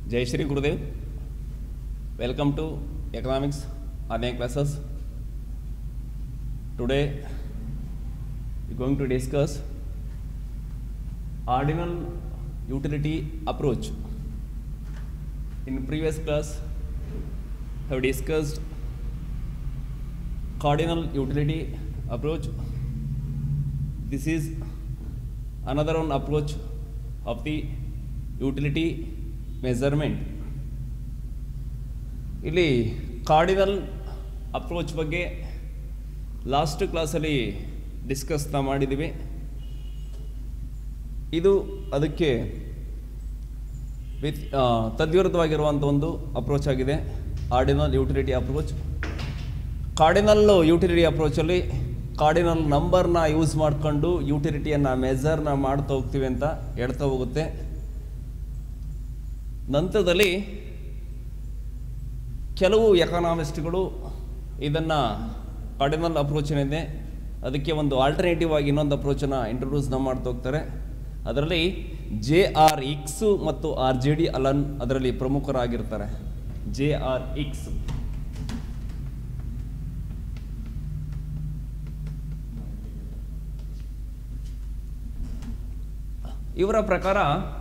Jai Shri Gurudev. Welcome to Economics online classes. Today we're going to discuss ordinal utility approach. In previous class, have discussed cardinal utility approach. This is another one approach of the utility measurement. ಇಲ್ಲಿ cardinal approach ಬಗ್ಗೆ last ಕ್ಲಾಸಲ್ಲಿ discuss ನಾವು ಮಾಡಿದ್ದೀವಿ ಇದು ಅದಕ್ಕೆ with ತದ್ವಿರುದ್ಧವಾಗಿರುವಂಥ ಒಂದು approach ಆಗಿದೆ ordinal utility approach cardinal utility ಅಪ್ರೋಚಲ್ಲಿ ಕಾರ್ಡಿನಲ್ ನಂಬರ್ನ ಯೂಸ್ ಮಾಡಿಕೊಂಡು ಯುಟಿಲಿಟಿಯನ್ನು ಮೆಜರ್ನ ಮಾಡ್ತಾ ಹೋಗ್ತೀವಿ ಅಂತ ಹೇಳ್ತಾ ಹೋಗುತ್ತೆ ನಂತರದಲ್ಲಿ ಕೆಲವು ಎಕನಾಮಿಸ್ಟ್ಗಳು ಇದನ್ನು ಕಾರ್ಡಿನಲ್ ಅಪ್ರೋಚ್ ಏನಿದೆ ಅದಕ್ಕೆ ಒಂದು ಆಲ್ಟರ್ನೇಟಿವ್ ಆಗಿ ಇನ್ನೊಂದು ಅಪ್ರೋಚನ್ನು ಇಂಟ್ರೊಡ್ಯೂಸ್ನ ಮಾಡ್ತಾ ಹೋಗ್ತಾರೆ ಅದರಲ್ಲಿ ಜೆ ಆರ್ ಇಕ್ಸು ಮತ್ತು ಆರ್ ಜೆ ಡಿ ಅಲನ್ ಅದರಲ್ಲಿ ಪ್ರಮುಖರಾಗಿರ್ತಾರೆ ಜೆ ಆರ್ ಇಕ್ಸ್ ಇವರ ಪ್ರಕಾರ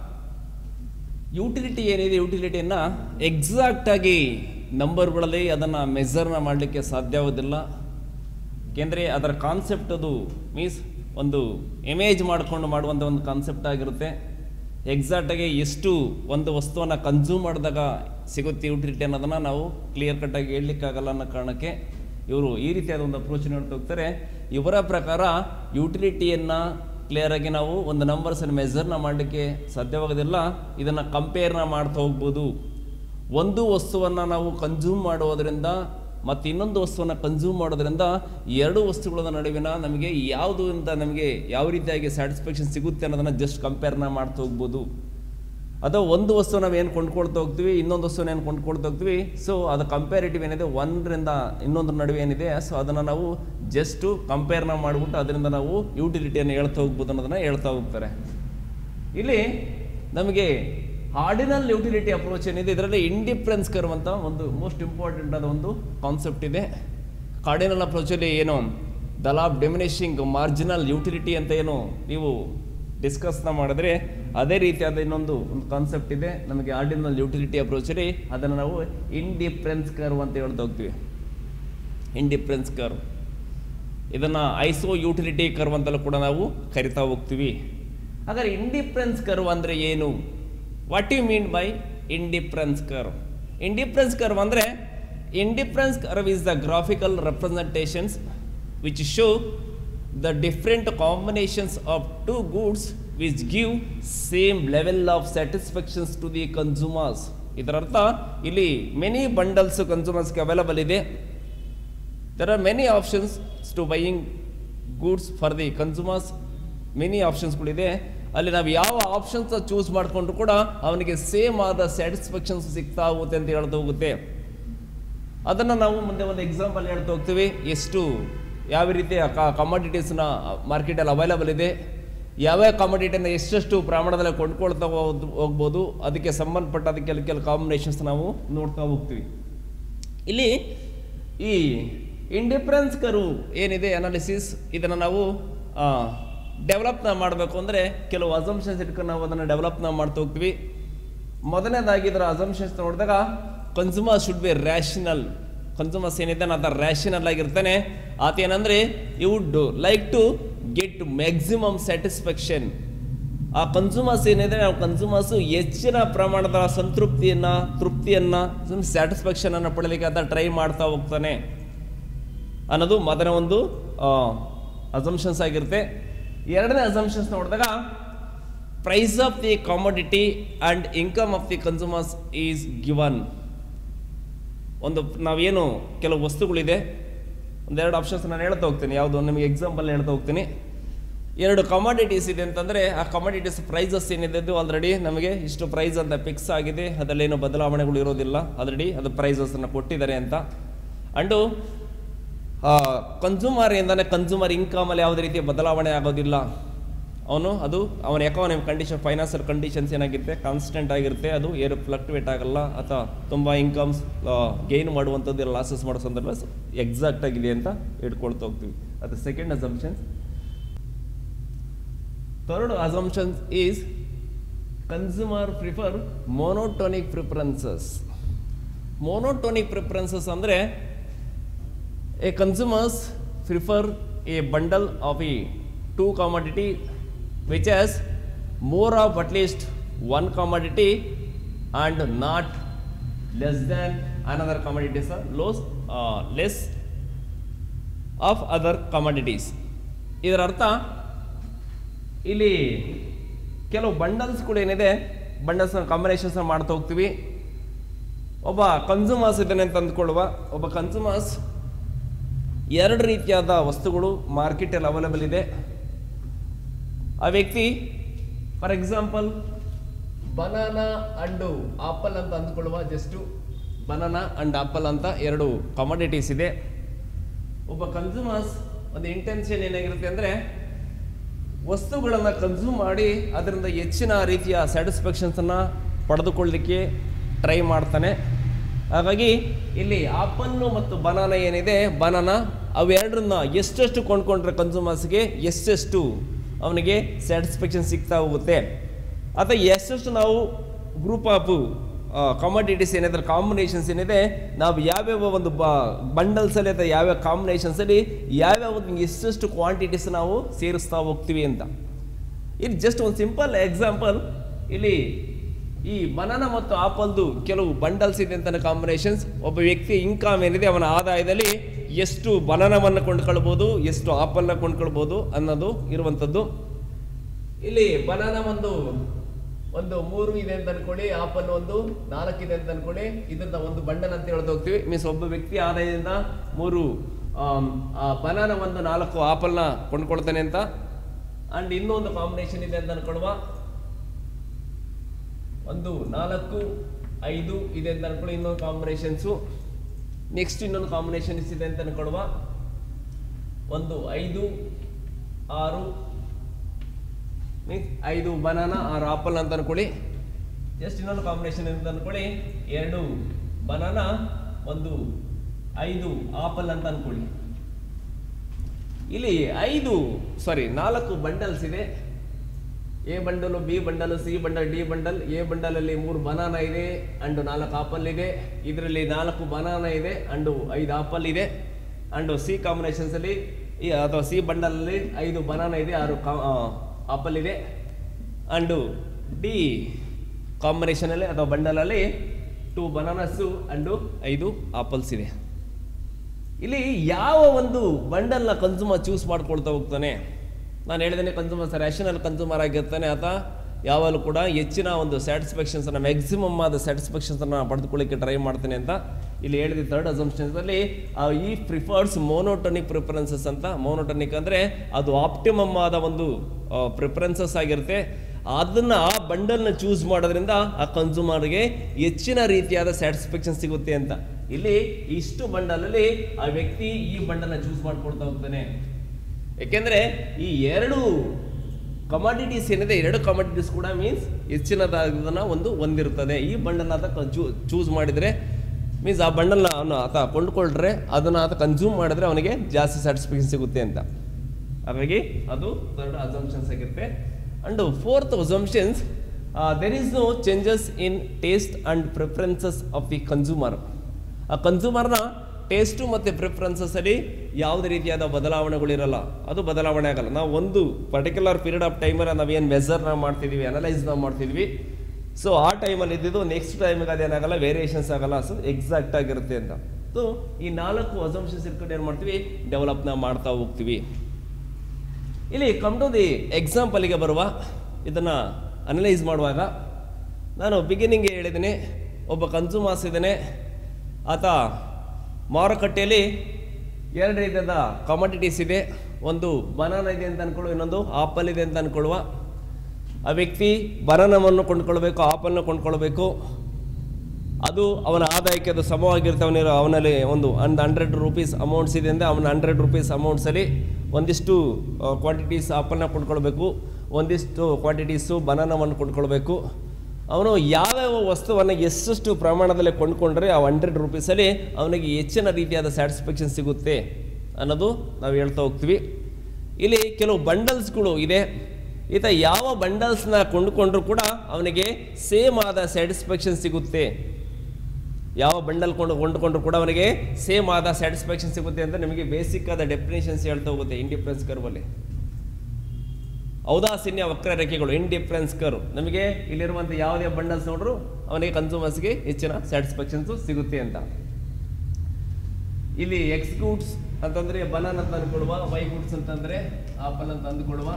ಯುಟಿಲಿಟಿ ಏನಿದೆ ಯುಟಿಲಿಟಿಯನ್ನು ಎಕ್ಸಾಕ್ಟಾಗಿ ನಂಬರ್ಗಳಲ್ಲಿ ಅದನ್ನು ಮೆಜರ್ನ ಮಾಡಲಿಕ್ಕೆ ಸಾಧ್ಯವಾಗೋದಿಲ್ಲ ಏಕೆಂದರೆ ಅದರ ಕಾನ್ಸೆಪ್ಟ್ ಅದು ಮೀನ್ಸ್ ಒಂದು ಇಮೇಜ್ ಮಾಡಿಕೊಂಡು ಮಾಡುವಂಥ ಒಂದು ಕಾನ್ಸೆಪ್ಟ್ ಆಗಿರುತ್ತೆ ಎಕ್ಸಾಕ್ಟಾಗಿ ಎಷ್ಟು ಒಂದು ವಸ್ತುವನ್ನು ಕನ್ಸ್ಯೂಮ್ ಮಾಡಿದಾಗ ಸಿಗುತ್ತೆ ಯುಟಿಲಿಟಿ ಅನ್ನೋದನ್ನು ನಾವು ಕ್ಲಿಯರ್ ಕಟ್ಟಾಗಿ ಹೇಳಲಿಕ್ಕಾಗಲ್ಲ ಅನ್ನೋ ಕಾರಣಕ್ಕೆ ಇವರು ಈ ರೀತಿಯಾದ ಒಂದು ಅಪ್ರೋಚ್ ನೋಡ್ತಾ ಹೋಗ್ತಾರೆ ಇವರ ಪ್ರಕಾರ ಯುಟಿಲಿಟಿಯನ್ನು ಕ್ಲಿಯರಾಗಿ ನಾವು ಒಂದು ನಂಬರ್ಸನ್ನು ಮೆಜರ್ನ ಮಾಡಲಿಕ್ಕೆ ಸಾಧ್ಯವಾಗೋದಿಲ್ಲ ಇದನ್ನು ಕಂಪೇರ್ನ ಮಾಡ್ತಾ ಹೋಗ್ಬೋದು ಒಂದು ವಸ್ತುವನ್ನು ನಾವು ಕನ್ಸ್ಯೂಮ್ ಮಾಡೋದರಿಂದ ಮತ್ತು ಇನ್ನೊಂದು ವಸ್ತುವನ್ನು ಕನ್ಸ್ಯೂಮ್ ಮಾಡೋದ್ರಿಂದ ಎರಡು ವಸ್ತುಗಳ ನಡುವಿನ ನಮಗೆ ಯಾವುದು ಅಂತ ನಮಗೆ ಯಾವ ರೀತಿಯಾಗಿ ಸ್ಯಾಟಿಸ್ಫ್ಯಾಕ್ಷನ್ ಸಿಗುತ್ತೆ ಅನ್ನೋದನ್ನು ಜಸ್ಟ್ ಕಂಪೇರ್ನ ಮಾಡ್ತಾ ಹೋಗ್ಬೋದು ಅಥವಾ ಒಂದು ವಸ್ತು ನಾವು ಏನು ಕೊಂಡ್ಕೊಳ್ತಾ ಹೋಗ್ತೀವಿ ಇನ್ನೊಂದು ವಸ್ತುನ ಏನು ಕೊಂಡ್ಕೊಳ್ತಾ ಹೋಗ್ತೀವಿ ಸೊ ಅದು ಕಂಪ್ಯಾರಿಟಿವ್ ಏನಿದೆ ಒಂದರಿಂದ ಇನ್ನೊಂದ್ರ ನಡುವೆ ಏನಿದೆ ಸೊ ಅದನ್ನು ನಾವು ಜಸ್ಟು ಕಂಪೇರ್ನ ಮಾಡಿಬಿಟ್ಟು ಅದರಿಂದ ನಾವು ಯುಟಿಲಿಟಿಯನ್ನು ಹೇಳ್ತಾ ಹೋಗ್ಬೋದು ಅನ್ನೋದನ್ನು ಹೇಳ್ತಾ ಹೋಗ್ತಾರೆ ಇಲ್ಲಿ ನಮಗೆ ಆರ್ಡಿನಲ್ ಯುಟಿಲಿಟಿ ಅಪ್ರೋಚ್ ಏನಿದೆ ಇದರಲ್ಲಿ ಇಂಡಿಫರೆನ್ಸ್ ಕರ್ವ್ ಅಂತ ಒಂದು ಮೋಸ್ಟ್ ಇಂಪಾರ್ಟೆಂಟ್ ಆದ ಒಂದು ಕಾನ್ಸೆಪ್ಟ್ ಇದೆ ಕಾರ್ಡಿನಲ್ ಅಪ್ರೋಚಲ್ಲಿ ಏನು the law of diminishing marginal utility ಅಂತ ಏನು ನೀವು ಡಿಸ್ಕಸ್ನ ಮಾಡಿದ್ರೆ ಅದೇ ರೀತಿಯಾದ ಇನ್ನೊಂದು ಒಂದು ಕಾನ್ಸೆಪ್ಟ್ ಇದೆ ನಮಗೆ ಆರ್ಡಿನಲ್ ಯುಟಿಲಿಟಿ ಅಪ್ರೋಚಲ್ಲಿ ಅದನ್ನು ನಾವು ಇಂಡಿಫರೆನ್ಸ್ ಕರ್ವ್ ಅಂತ ಹೇಳ್ತಾ ಹೋಗ್ತೀವಿ ಇಂಡಿಫರೆನ್ಸ್ ಕರ್ವ್ ಇದನ್ನು ಐಸೋ ಯುಟಿಲಿಟಿ ಕರ್ವ್ ಅಂತಲೂ ಕೂಡ ನಾವು ಕರಿತಾ ಹೋಗ್ತೀವಿ ಹಾಗಾದ್ರೆ ಇಂಡಿಫರೆನ್ಸ್ ಕರ್ವ್ ಅಂದರೆ ಏನು what you mean by indifference curve indifference curve ಅಂದರೆ indifference curve is the graphical representations which show the different combinations of two goods which give same level of satisfactions to the consumers ಇದರರ್ಥ ಇಲ್ಲಿ many bundles ಕನ್ಸ್ಯೂಮರ್ಸ್ಗೆ available ಇದೆ there are many options to buying goods for the consumers many ಆಪ್ಷನ್ಸ್ಗಳಿದೆ ಅಲ್ಲಿ ನಾವು ಯಾವ options choose ಮಾಡಿಕೊಂಡ್ರು ಕೂಡ ಅವನಿಗೆ ಸೇಮ್ ಆದ ಸ್ಯಾಟಿಸ್ಫ್ಯಾಕ್ಷನ್ಸ್ ಸಿಗ್ತಾ ಹೋಗುತ್ತೆ ಅಂತ ಹೇಳ್ತಾ ಹೋಗುತ್ತೆ ಅದನ್ನು ನಾವು ಮುಂದೆ ಒಂದು ಎಕ್ಸಾಂಪಲ್ ಹೇಳ್ತಾ ಹೋಗ್ತೀವಿ ಎಷ್ಟು ಯಾವ ರೀತಿಯ ಕಮಾಡಿಟೀಸ್ನ ಮಾರ್ಕೆಟಲ್ಲಿ ಅವೈಲಬಲ್ ಇದೆ ಯಾವ್ಯಾವ ಕಮಾಡಿಟಿನ ಎಷ್ಟೆಷ್ಟು ಪ್ರಮಾಣದಲ್ಲಿ ಕೊಂಡ್ಕೊಳ್ತಾ ಹೋದ್ ಹೋಗ್ಬೋದು ಅದಕ್ಕೆ ಸಂಬಂಧಪಟ್ಟ ಅದಕ್ಕೆ ಕೆಲ ಕೆಲ ಕಾಂಬಿನೇಷನ್ಸ್ ನಾವು ನೋಡ್ತಾ ಹೋಗ್ತೀವಿ ಇಲ್ಲಿ ಈ ಇಂಡಿಫರೆನ್ಸ್ ಕರು ಏನಿದೆ ಅನಾಲಿಸಿಸ್ ಇದನ್ನು ನಾವು ಡೆವಲಪ್ನ ಮಾಡಬೇಕು ಅಂದರೆ ಕೆಲವು ಅಸಂಪ್ಷನ್ಸ್ ಇಟ್ಕೊಂಡು ನಾವು ಅದನ್ನು ಡೆವಲಪ್ನ ಮಾಡ್ತಾ ಹೋಗ್ತೀವಿ ಮೊದಲನೇದಾಗಿ ಇದರ ಅಸಂಪ್ಷನ್ಸ್ ನೋಡಿದಾಗ consumer should be rational consumers ಏನಿದೆ ಆತ ರ್ಯಾಷನಲ್ ಆಗಿರ್ತಾನೆ ಆತ ಏನಂದರೆ you would like to get maximum satisfaction ಆ ಕನ್ಸ್ಯೂಮರ್ಸ್ ಏನಿದೆ ನಾವು ಕನ್ಸ್ಯೂಮರ್ಸು ಹೆಚ್ಚಿನ ಪ್ರಮಾಣದ ಸಂತೃಪ್ತಿಯನ್ನು ತೃಪ್ತಿಯನ್ನು ಸ್ಯಾಟಿಸ್ಫ್ಯಾಕ್ಷನನ್ನು ಪಡಲಿಕ್ಕೆ ಆತ ಟ್ರೈ ಮಾಡ್ತಾ ಹೋಗ್ತಾನೆ ಅನ್ನೋದು ಮೊದಲ ಒಂದು ಅಸಂಪ್ಷನ್ಸ್ ಆಗಿರುತ್ತೆ ಎರಡನೇ ಅಸಂಪ್ಷನ್ಸ್ ನೋಡಿದಾಗ price of the commodity and income of the consumers is given ಒಂದು ನಾವೇನು ಕೆಲವು ವಸ್ತುಗಳಿದೆ ಒಂದೆರಡು ಆಪ್ಷನ್ಸ್ ನಾನು ಹೇಳ್ತಾ ಹೋಗ್ತೀನಿ ಯಾವುದು ನಿಮಗೆ ಎಕ್ಸಾಂಪಲ್ ಹೇಳ್ತಾ ಹೋಗ್ತೀನಿ ಎರಡು ಕಮಾಡಿಟೀಸ್ ಇದೆ ಅಂತಂದರೆ ಆ ಕಮಾಡಿಟೀಸ್ ಪ್ರೈಸಸ್ ಏನಿದೆ ಅದು ಆಲ್ರೆಡಿ ನಮಗೆ ಇಷ್ಟು ಪ್ರೈಸ್ ಅಂತ ಫಿಕ್ಸ್ ಆಗಿದೆ ಅದರಲ್ಲೇನು ಬದಲಾವಣೆಗಳು ಇರೋದಿಲ್ಲ ಆಲ್ರೆಡಿ ಅದು ಪ್ರೈಸಸ್ಸನ್ನು ಕೊಟ್ಟಿದ್ದಾರೆ ಅಂತ ಅಂಡು ಕನ್ಸ್ಯೂಮರ್ ಇಂದಾನೆ ಕನ್ಸ್ಯೂಮರ್ ಇನ್ಕಮಲ್ಲಿ ಯಾವುದೇ ರೀತಿಯ ಬದಲಾವಣೆ ಆಗೋದಿಲ್ಲ ಅವನು ಅದು ಅವನ ಎಕಾನಮಿ ಕಂಡೀಷನ್ ಫೈನಾನ್ಷಿಯಲ್ ಕಂಡೀಷನ್ಸ್ ಏನಾಗಿರುತ್ತೆ ಕಾನ್ಸ್ಟೆಂಟ್ ಆಗಿರುತ್ತೆ ಅದು ಏನು ಫ್ಲಕ್ಟುವೇಟ್ ಆಗಲ್ಲ ಅಥವಾ ತುಂಬ ಇನ್ಕಮ್ಸ್ ಗೇನ್ ಮಾಡುವಂಥದ್ದು ಇಲ್ಲ ಲಾಸಸ್ ಮಾಡೋ ಸಂದರ್ಭ ಎಕ್ಸಾಕ್ಟ್ ಆಗಿದೆ ಅಂತ ಇಟ್ಕೊಳ್ತಾ ಹೋಗ್ತೀವಿ ಅದು second assumptions third assumptions is consumer prefer monotonic preferences monotonic preferences ಅಂದರೆ a consumers prefer a bundle of a two commodity which has more of at least one commodity and not less than another commodities or less, uh, less of other commodities ಇದರ ಅರ್ಥ ಇಲ್ಲಿ ಕೆಲವು bundles ಕೂಡ ಏನಿದೆ ಬಂಡಲ್ಸ್ನ ಕಾಂಬಿನೇಷನ್ಸ್ನ ಮಾಡ್ತಾ ಹೋಗ್ತೀವಿ ಒಬ್ಬ consumers ಇದ್ದಾನೆ ಅಂತ ಅಂದ್ಕೊಳ್ಳುವ ಒಬ್ಬ ಕನ್ಸ್ಯೂಮರ್ಸ್ ಎರಡು ರೀತಿಯಾದ ವಸ್ತುಗಳು ಮಾರ್ಕೆಟಲ್ಲಿ ಅವೈಲೇಬಲ್ ಇದೆ ಆ ವ್ಯಕ್ತಿ for example banana and apple ಅಂತ ಅಂದ್ಕೊಳ್ಳುವ ಜಸ್ಟು ಬನಾನಾ ಅಂಡ್ ಆಪಲ್ ಅಂತ ಎರಡು ಕಮಾಡಿಟೀಸ್ ಇದೆ ಒಬ್ಬ ಕನ್ಸ್ಯೂಮರ್ಸ್ ಒಂದು ಇಂಟೆನ್ಷನ್ ಏನಾಗಿರುತ್ತೆ ಅಂದರೆ ವಸ್ತುಗಳನ್ನು ಕನ್ಸ್ಯೂಮ್ ಮಾಡಿ ಅದರಿಂದ ಹೆಚ್ಚಿನ ರೀತಿಯ ಸ್ಯಾಟಿಸ್ಫ್ಯಾಕ್ಷನ್ಸನ್ನು ಪಡೆದುಕೊಳ್ಳಲಿಕ್ಕೆ ಟ್ರೈ ಮಾಡ್ತಾನೆ ಹಾಗಾಗಿ ಇಲ್ಲಿ ಆಪಲ್ಲು ಮತ್ತು ಬನಾನ ಏನಿದೆ ಬನಾನ ಅವೆರಡನ್ನ ಎಷ್ಟೆಷ್ಟು ಕೊಂಡ್ಕೊಂಡ್ರೆ ಕನ್ಸ್ಯೂಮರ್ಸ್ಗೆ ಎಷ್ಟೆಷ್ಟು ಅವನಿಗೆ ಸ್ಯಾಟಿಸ್ಫ್ಯಾಕ್ಷನ್ ಸಿಗ್ತಾ ಹೋಗುತ್ತೆ ಅಥವಾ ಎಷ್ಟೆಷ್ಟು ನಾವು ಗ್ರೂಪ್ ಆಫ್ ಕಮಾಡಿಟೀಸ್ ಏನಿದೆ ಕಾಂಬಿನೇಷನ್ಸ್ ಏನಿದೆ ನಾವು ಯಾವ್ಯಾವ ಒಂದು ಬ ಬಂಡಲ್ಸಲ್ಲಿ ಅಥವಾ ಯಾವ್ಯಾವ ಕಾಂಬಿನೇಷನ್ಸಲ್ಲಿ ಯಾವ್ಯಾವ ಒಂದು ಎಷ್ಟೆಷ್ಟು ಕ್ವಾಂಟಿಟೀಸ್ ನಾವು ಸೇರಿಸ್ತಾ ಹೋಗ್ತೀವಿ ಅಂತ ಇಲ್ಲಿ ಜಸ್ಟ್ ಒಂದು ಸಿಂಪಲ್ ಎಕ್ಸಾಂಪಲ್ ಇಲ್ಲಿ ಈ ಬನಾನ ಮತ್ತು ಆಪಲ್ದು ಕೆಲವು ಬಂಡಲ್ಸ್ ಇದೆ ಅಂತ ಕಾಂಬಿನೇಷನ್ಸ್ ಒಬ್ಬ ವ್ಯಕ್ತಿ ಇನ್ಕಮ್ ಏನಿದೆ ಅವನ ಆದಾಯದಲ್ಲಿ ಎಷ್ಟು ಬನಾನವನ್ನು ಕೊಂಡ್ಕೊಳ್ಬೋದು ಎಷ್ಟು ಆಪಲ್ನ ಕೊಂಡ್ಕೊಳ್ಬೋದು ಅನ್ನೋದು ಇರುವಂಥದ್ದು ಇಲ್ಲಿ ಬನಾನ ಒಂದು ಒಂದು ಮೂರು ಇದೆ ಅಂತ ಅನ್ಕೊಳ್ಳಿ ಆಪಲ್ ಒಂದು ನಾಲ್ಕು ಇದೆ ಅಂತ ಅನ್ಕೊಳ್ಳಿ ಇದನ್ನ ಒಂದು ಬಂಡಲ್ ಅಂತ ಹೇಳ್ತಾ ಹೋಗ್ತೀವಿ ಮೀನ್ಸ್ ಒಬ್ಬ ವ್ಯಕ್ತಿ ಆದಾಯದಿಂದ ಮೂರು ಬನಾನ ಒಂದು ನಾಲ್ಕು ಆಪಲ್ನ ಕೊಂಡ್ಕೊಳ್ತಾನೆ ಅಂತ ಅಂಡ್ ಇನ್ನೊಂದು ಕಾಂಬಿನೇಷನ್ ಇದೆ ಅಂತ ಅನ್ಕೊಳ್ಳುವ ಒಂದು ನಾಲ್ಕು ಐದು ಇದೆ ಅಂತ ಅನ್ಕೊಳ್ಳಿ ಇನ್ನೊಂದು ಕಾಂಬಿನೇಷನ್ಸು ನೆಕ್ಸ್ಟ್ ಇನ್ನೊಂದು ಕಾಂಬಿನೇಷನ್ಸ್ ಇದೆ ಅಂತ ಅನ್ಕೊಳ್ಳುವ ಒಂದು ಐದು ಆರು ಮೀನ್ಸ್ ಐದು ಬನಾನ ಆರು ಆಪಲ್ ಅಂತ ಅನ್ಕೊಳ್ಳಿ ಜಸ್ಟ್ ಇನ್ನೊಂದು ಕಾಂಬಿನೇಷನ್ ಅಂತ ಅನ್ಕೊಳ್ಳಿ ಎರಡು ಬನಾನ ಒಂದು ಐದು ಆಪಲ್ ಅಂತ ಅನ್ಕೊಳ್ಳಿ ಇಲ್ಲಿ ಐದು ಸಾರಿ ನಾಲ್ಕು ಬಂಡಲ್ಸ್ ಇದೆ A bundle B bundle C bundle D bundle A ಬಂಡಲಲ್ಲಿ ಮೂರು ಬನಾನ ಇದೆ ಅಂಡು ನಾಲ್ಕು ಆಪಲ್ ಇದೆ ಇದರಲ್ಲಿ ನಾಲ್ಕು ಬನಾನ ಇದೆ ಅಂಡು ಐದು ಆಪಲ್ ಇದೆ ಅಂಡು ಸಿ ಕಾಂಬಿನೇಷನ್ಸ್ ಅಲ್ಲಿ ಈ ಅಥವಾ ಸಿ ಬಂಡಲಲ್ಲಿ ಐದು ಬನಾನ ಇದೆ ಆರು ಆಪಲ್ ಇದೆ ಅಂಡು ಡಿ ಕಾಂಬಿನೇಷನಲ್ಲಿ ಅಥವಾ ಬಂಡಲಲ್ಲಿ ಟೂ ಬನಾನಸ್ಸು ಅಂಡು ಐದು ಆಪಲ್ಸ್ ಇದೆ ಇಲ್ಲಿ ಯಾವ ಒಂದು ಬಂಡಲ್ನ ಕನ್ಸ್ಯೂಮರ್ ಚೂಸ್ ಮಾಡ್ಕೊಳ್ತಾ ಹೋಗ್ತಾನೆ ನಾನು ಹೇಳಿದ್ದೇನೆ ಕನ್ಸ್ಯೂಮರ್ ರ್ಯಾಷನಲ್ ಕನ್ಸ್ಯೂಮರ್ ಆಗಿರ್ತಾನೆ ಆತ ಯಾವಾಗಲೂ ಕೂಡ ಹೆಚ್ಚಿನ ಒಂದು ಸ್ಯಾಟಿಸ್ಫ್ಯಾಕ್ಷನ್ಸನ್ನು ಮ್ಯಾಕ್ಸಿಮಮ್ ಆದ ಸ್ಯಾಟಿಸ್ಫ್ಯಾಕ್ಷನ್ಸನ್ನು ಪಡೆದುಕೊಳ್ಳಿಕ್ಕೆ ಟ್ರೈ ಮಾಡ್ತಾನೆ ಅಂತ ಇಲ್ಲಿ ಹೇಳಿದ ಥರ್ಡ್ ಅಸಂಪ್ಷನ್ಸಲ್ಲಿ ಈ ಪ್ರಿಫರ್ಸ್ ಮೋನೋಟನಿಕ್ ಪ್ರಿಫರೆನ್ಸಸ್ ಅಂತ ಮೋನೋಟನಿಕ್ ಅಂದರೆ ಅದು ಆಪ್ಟಿಮಮ್ ಆದ ಒಂದು ಪ್ರಿಫರೆನ್ಸಸ್ ಆಗಿರುತ್ತೆ ಅದನ್ನ ಆ ಬಂಡಲ್ನ ಚೂಸ್ ಮಾಡೋದ್ರಿಂದ ಆ ಕನ್ಸ್ಯೂಮರ್ಗೆ ಹೆಚ್ಚಿನ ರೀತಿಯಾದ ಸ್ಯಾಟಿಸ್ಫ್ಯಾಕ್ಷನ್ ಸಿಗುತ್ತೆ ಅಂತ ಇಲ್ಲಿ ಇಷ್ಟು ಬಂಡಲಲ್ಲಿ ಆ ವ್ಯಕ್ತಿ ಈ ಬಂಡಲ್ನ ಚೂಸ್ ಮಾಡ್ಕೊಳ್ತಾ ಹೋಗ್ತಾನೆ ಯಾಕೆಂದ್ರೆ ಈ ಎರಡು ಕಮಾಡಿಟೀಸ್ ಏನಿದೆ ಎರಡು ಕಮಾಡಿಟೀಸ್ ಕೂಡ ಮೀನ್ಸ್ ಹೆಚ್ಚಿನದಾದನ್ನ ಒಂದು ಹೊಂದಿರ್ತದೆ ಈ ಬಂಡಲ್ ಆತ ಚೂಸ್ ಮಾಡಿದ್ರೆ ಮೀನ್ಸ್ ಆ ಬಂಡಲ್ನ ಅವನು ಆತ ಕೊಂಡ್ಕೊಳ್ರೆ ಅದನ್ನ ಆತ ಕನ್ಸ್ಯೂಮ್ ಮಾಡಿದ್ರೆ ಅವನಿಗೆ ಜಾಸ್ತಿ ಸ್ಯಾಟಿಸ್ಫ್ಯಾಕ್ಷನ್ ಸಿಗುತ್ತೆ ಅಂತ ಹಾಗಾಗಿ ಅದು ಥರ್ಡ್ ಅಸಂಪ್ಷನ್ಸ್ ಆಗಿರುತ್ತೆ and fourth assumptions there is no changes in taste and preferences of the consumer ಆ ಕನ್ಸ್ಯೂಮರ್ನ ಟೇಸ್ಟು ಮತ್ತು ಪ್ರಿಫರೆನ್ಸಸ್ಸಲ್ಲಿ ಯಾವುದೇ ರೀತಿಯಾದ ಬದಲಾವಣೆಗಳಿರಲ್ಲ ಅದು ಬದಲಾವಣೆ ಆಗಲ್ಲ ನಾವು ಒಂದು ಪರ್ಟಿಕ್ಯುಲರ್ ಪೀರಿಯಡ್ ಆಫ್ ಟೈಮಲ್ಲಿ ನಾವೇನು ಮೆಸರ್ನ ಮಾಡ್ತಿದ್ವಿ ಅನಲೈಸ್ ನಾವು ಮಾಡ್ತಿದ್ವಿ ಸೊ ಆ ಟೈಮಲ್ಲಿ ಇದ್ದಿದ್ದು ನೆಕ್ಸ್ಟ್ ಟೈಮಿಗೆ ಅದೇನಾಗಲ್ಲ ವೇರಿಯೇಷನ್ಸ್ ಆಗಲ್ಲ ಸೊ ಎಕ್ಸಾಕ್ಟ್ ಆಗಿರುತ್ತೆ ಅಂತ ಸೊ ಈ ನಾಲ್ಕು ಅಸಂಪ್ಷನ್ಸ್ ಇಟ್ಕೊಂಡು ಏನು ಮಾಡ್ತೀವಿ ಡೆವಲಪ್ನ ಮಾಡ್ತಾ ಹೋಗ್ತೀವಿ ಇಲ್ಲಿ ಕಮ್ ಟು ದಿ ಎಕ್ಸಾಂಪಲಿಗೆ ಬರುವ ಇದನ್ನು ಅನಲೈಸ್ ಮಾಡುವಾಗ ನಾನು ಬಿಗಿನಿಂಗ್ಗೆ ಹೇಳಿದ್ದೀನಿ ಒಬ್ಬ ಕನ್ಸ್ಯೂಮರ್ಸ್ ಇದ್ದಾನೆ ಆತ ಮಾರುಕಟ್ಟೆಯಲ್ಲಿ ಎರಡು ರೀತಿಯಾದ ಕಮಾಡಿಟೀಸ್ ಇದೆ ಒಂದು ಬನಾನ ಇದೆ ಅಂತ ಅನ್ಕೊಳ್ಳುವ ಇನ್ನೊಂದು ಆಪಲ್ ಇದೆ ಅಂತ ಅನ್ಕೊಳ್ಳುವ ಆ ವ್ಯಕ್ತಿ ಬನಾನವನ್ನು ಕೊಂಡ್ಕೊಳ್ಬೇಕು ಆಪಲ್ನ ಕೊಂಡ್ಕೊಳ್ಬೇಕು ಅದು ಅವನ ಆದಾಯಕ್ಕೆ ಅದು ಸಮವಾಗಿರುತ್ತೆ ಅವನ ಅವನಲ್ಲಿ ಒಂದು ಒಂದು ಹಂಡ್ರೆಡ್ ರುಪೀಸ್ ಅಮೌಂಟ್ಸ್ ಇದೆ ಅಂದರೆ ಅವನ ಹಂಡ್ರೆಡ್ ರುಪೀಸ್ ಅಮೌಂಟ್ಸಲ್ಲಿ ಒಂದಿಷ್ಟು ಕ್ವಾಂಟಿಟೀಸ್ ಆಪಲ್ನ ಕೊಂಡ್ಕೊಳ್ಬೇಕು ಒಂದಿಷ್ಟು ಕ್ವಾಂಟಿಟೀಸು ಬನಾನವನ್ನು ಕೊಂಡ್ಕೊಳ್ಬೇಕು ಅವನು ಯಾವ್ಯಾವ ವಸ್ತುವನ್ನು ಎಷ್ಟೆಷ್ಟು ಪ್ರಮಾಣದಲ್ಲಿ ಕೊಂಡ್ಕೊಂಡ್ರೆ ಆ ಹಂಡ್ರೆಡ್ ರುಪೀಸಲ್ಲಿ ಅವನಿಗೆ ಹೆಚ್ಚಿನ ರೀತಿಯಾದ ಸ್ಯಾಟಿಸ್ಫ್ಯಾಕ್ಷನ್ ಸಿಗುತ್ತೆ ಅನ್ನೋದು ನಾವು ಹೇಳ್ತಾ ಹೋಗ್ತೀವಿ ಇಲ್ಲಿ ಕೆಲವು ಬಂಡಲ್ಸ್ಗಳು ಇದೆ ಈತ ಯಾವ ಬಂಡಲ್ಸ್ನ ಕೊಂಡುಕೊಂಡ್ರೂ ಕೂಡ ಅವನಿಗೆ ಸೇಮ್ ಆದ ಸ್ಯಾಟಿಸ್ಫ್ಯಾಕ್ಷನ್ ಸಿಗುತ್ತೆ ಯಾವ ಬಂಡಲ್ ಕೊಂಡು ಕೊಂಡುಕೊಂಡ್ರು ಕೂಡ ಅವನಿಗೆ ಸೇಮ್ ಆದ ಸ್ಯಾಟಿಸ್ಫ್ಯಾಕ್ಷನ್ ಸಿಗುತ್ತೆ ಅಂತ ನಿಮಗೆ ಬೇಸಿಕ್ ಆದ ಡೆಫಿನೇಷನ್ಸ್ ಹೇಳ್ತಾ ಹೋಗುತ್ತೆ ಇಂಡಿಫರೆನ್ಸ್ ಕರ್ವಲ್ಲಿ ಔದಾಸೀನ್ಯ ವಕ್ರರೇಖೆಗಳು ಇಂಡಿಫರೆನ್ಸ್ ಕರ್ವ್ ನಮಗೆ ಇಲ್ಲಿರುವಂಥ ಯಾವುದೇ ಬಂಡಲ್ಸ್ ನೋಡ್ರು ಅವನಿಗೆ ಕನ್ಸೂಮರ್ಸ್ಗೆ ಹೆಚ್ಚಿನ ಸ್ಯಾಟಿಸ್ಫ್ಯಾಕ್ಷನ್ಸ್ ಸಿಗುತ್ತೆ ಅಂತ ಇಲ್ಲಿ ಎಕ್ಸ್ ಗೂಡ್ಸ್ ಅಂತಂದ್ರೆ ಬನಾನ್ ಅಂತ ಅಂದ್ಕೊಳ್ಳುವ ವೈ ಗೂಡ್ಸ್ ಅಂತಂದ್ರೆ ಆಪಲ್ ಅಂತ ಅಂದ್ಕೊಳ್ಳುವ